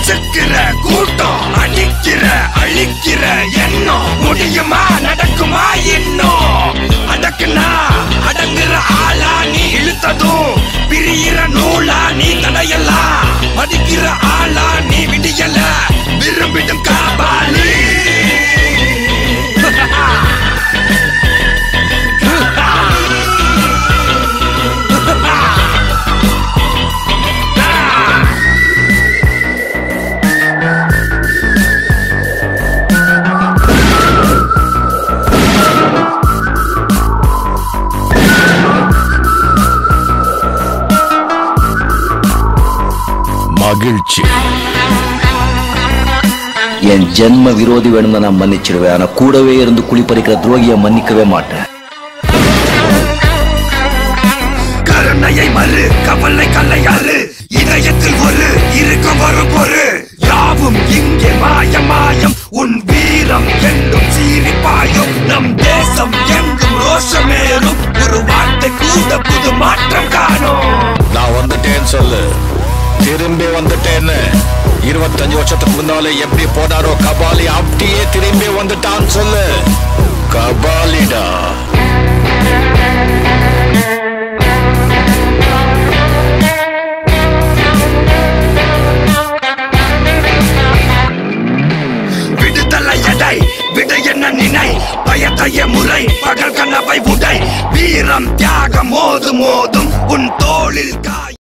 நசுக்கிற கூட்டம் அடிக்கிற அழிக்கிற எண்ணம் முடியுமா நடக்குமா இன்னும் அடக்குனா அடங்குற ஆளா நீ இழுத்ததும் பிரியிற நூலா நீ தடையலாம் மதிக்கிற ஆளா நீ விடியல விரும்பிடும் காபாலி மகிழ்ச்சி என் ஜென்ம விரோதி வேணும்னு நான் மன்னிச்சிடுவேன் ஆனா கூடவே இருந்து குளிப்பறிக்கிற துரோகியை மன்னிக்கவே மாட்டேன் கருணையை மறு கவலை கல்லையாறு இதயத்தில் ஒரு இருக்கும் வரும் பொறு யாவும் இங்கே மாயம் மாயம் உன் வீரம் என்றும் சீரிப்பாயும் நம் தேசம் எங்கும் ரோஷமேறும் ஒரு வார்த்தை கூட புது மாற்றம் காணும் நான் வந்துட்டேன்னு சொல்லு திரும்பி வந்துட்டேன்னு இருபத்தஞ்சு வருஷத்துக்கு முன்னால எப்படி போனாரோ கபாலி அப்படியே திரும்பி வந்துட்டான்னு சொல்லு கபாலிடா விடுதலை எடை விடு என்ன நினை பயத்தைய முறை பகல் கனவை உடை வீரம் தியாகம் மோது மோதும் உன் தோளில் கா